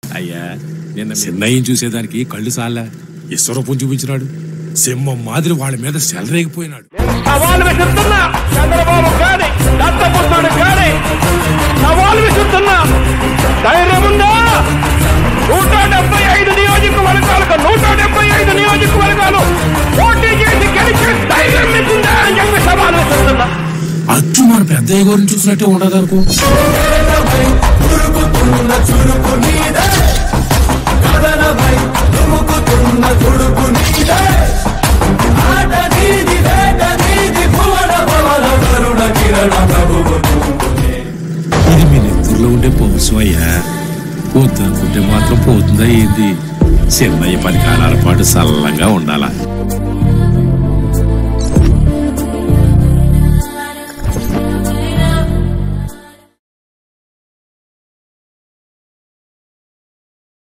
అయ్యా నిన్న చిన్నయ్యని చూసేదానికి కళ్ళు సాలా ఈశ్వరూపం చూపించినాడు సింహం మాదిరి వాళ్ళ మీద సెలరేగిపోయినాడు సవాలు విసురుతున్నా చంద్రబాబు గాని దత్తపుత్రుడు గాని సవాలు విసురుతున్నా ధైర్యం ఉందా నూట డెబ్బై ఐదు నియోజకవర్గాలకు నూట డెబ్బై ఐదు నియోజకవర్గాలు పోటీ చేసి గెలిచే ధైర్యం మీకుందా అని చెప్పి సవాలు విసురుతున్నా అచ్చు మన పెద్దయ్య గురించి చూసినట్టే ఉండదు అనుకో ఇది మీ నెత్తుల్లో ఉండే పౌరుషం అయ్యా వద్దనుకుంటే మాత్రం పోతుందా ఏంది చిన్నయ్య పది కాలాల పాటు సల్లంగా ఉండాలా